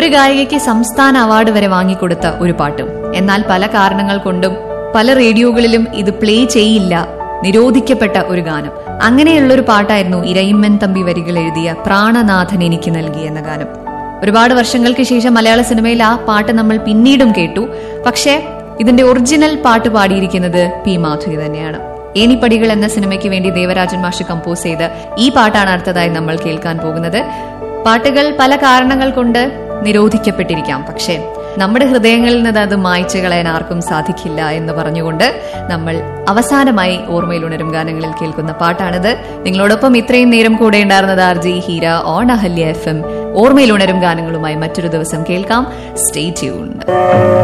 ഒരു ഗായികയ്ക്ക് സംസ്ഥാന അവാർഡ് വരെ വാങ്ങിക്കൊടുത്ത ഒരു പാട്ടും എന്നാൽ പല കാരണങ്ങൾ കൊണ്ടും പല റേഡിയോകളിലും ഇത് പ്ലേ ചെയ്യില്ല നിരോധിക്കപ്പെട്ട ഒരു ഗാനം അങ്ങനെയുള്ള ഒരു പാട്ടായിരുന്നു ഇരയിമ്മൻ തമ്പി വരികൾ എഴുതിയ പ്രാണനാഥൻ എനിക്ക് നൽകി എന്ന ഗാനം ഒരുപാട് വർഷങ്ങൾക്ക് ശേഷം മലയാള സിനിമയിൽ ആ പാട്ട് നമ്മൾ പിന്നീടും കേട്ടു പക്ഷേ ഇതിന്റെ ഒറിജിനൽ പാട്ട് പാടിയിരിക്കുന്നത് പി മാധുരി തന്നെയാണ് ഏനിപ്പടികൾ എന്ന സിനിമയ്ക്ക് വേണ്ടി ദേവരാജൻ മാഷ് കമ്പോസ് ചെയ്ത് ഈ പാട്ടാണ് അടുത്തതായി നമ്മൾ കേൾക്കാൻ പോകുന്നത് പാട്ടുകൾ പല കാരണങ്ങൾ കൊണ്ട് നിരോധിക്കപ്പെട്ടിരിക്കാം പക്ഷേ നമ്മുടെ ഹൃദയങ്ങളിൽ നിന്ന് അത് മായ്ച്ചു കളയാൻ ആർക്കും സാധിക്കില്ല എന്ന് പറഞ്ഞുകൊണ്ട് നമ്മൾ അവസാനമായി ഓർമ്മയിൽ ഉണരും ഗാനങ്ങളിൽ കേൾക്കുന്ന പാട്ടാണിത് നിങ്ങളോടൊപ്പം ഇത്രയും നേരം കൂടെ ഉണ്ടായിരുന്നത് R G Heera on Ahalya F M ഓർമ്മയിൽ ഉണരും ഗാനങ്ങളുമായി മറ്റൊരു ദിവസം കേൾക്കാം സ്റ്റേ ട്യൂൺഡ്